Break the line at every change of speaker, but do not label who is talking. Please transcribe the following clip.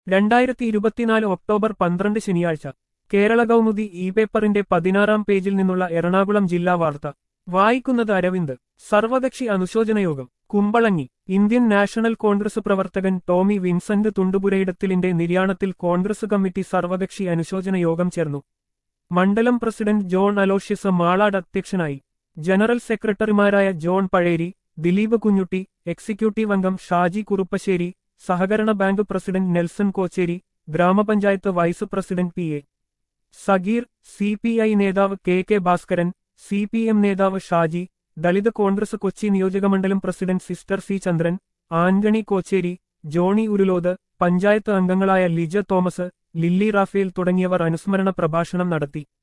രണ്ടായിരത്തി ഇരുപത്തിനാല് ഒക്ടോബർ പന്ത്രണ്ട് ശനിയാഴ്ച കേരള കൗമുദി ഇ പേപ്പറിന്റെ പതിനാറാം പേജിൽ നിന്നുള്ള എറണാകുളം ജില്ലാ വാർത്ത വായിക്കുന്നത് അരവിന്ദ് സർവകക്ഷി അനുശോചന യോഗം കുമ്പളങ്ങി ഇന്ത്യൻ നാഷണൽ കോൺഗ്രസ് പ്രവർത്തകൻ ടോമി വിൻസെന്റ് തുണ്ടുപുരയിടത്തിലിന്റെ നിര്യാണത്തിൽ കോൺഗ്രസ് കമ്മിറ്റി സർവകക്ഷി അനുശോചന യോഗം ചേർന്നു മണ്ഡലം പ്രസിഡന്റ് ജോൺ അലോഷ്യസ് മാളാട് അധ്യക്ഷനായി ജനറൽ സെക്രട്ടറിമാരായ ജോൺ പഴേരി ദിലീപ് കുഞ്ഞുട്ടി എക്സിക്യൂട്ടീവ് അംഗം ഷാജി കുറുപ്പശ്ശേരി സഹകരണ ബാങ്ക് പ്രസിഡന്റ് നെൽസൺ കോച്ചേരി ഗ്രാമപഞ്ചായത്ത് vice president P A Sageer C P I നേതാവ് K K Bhaskaran C P M നേതാവ് ഷാജി ദളിത് കോൺഗ്രസ് കൊച്ചി നിയോജകമണ്ഡലം president sister C Chandran Antony Kocheri Johny Urulothu panchayat അംഗങ്ങളായ ലിജ തോമസ് ലില്ലി റാഫേൽ തുടങ്ങിയവർ അനുസ്മരണ പ്രഭാഷണം നടത്തി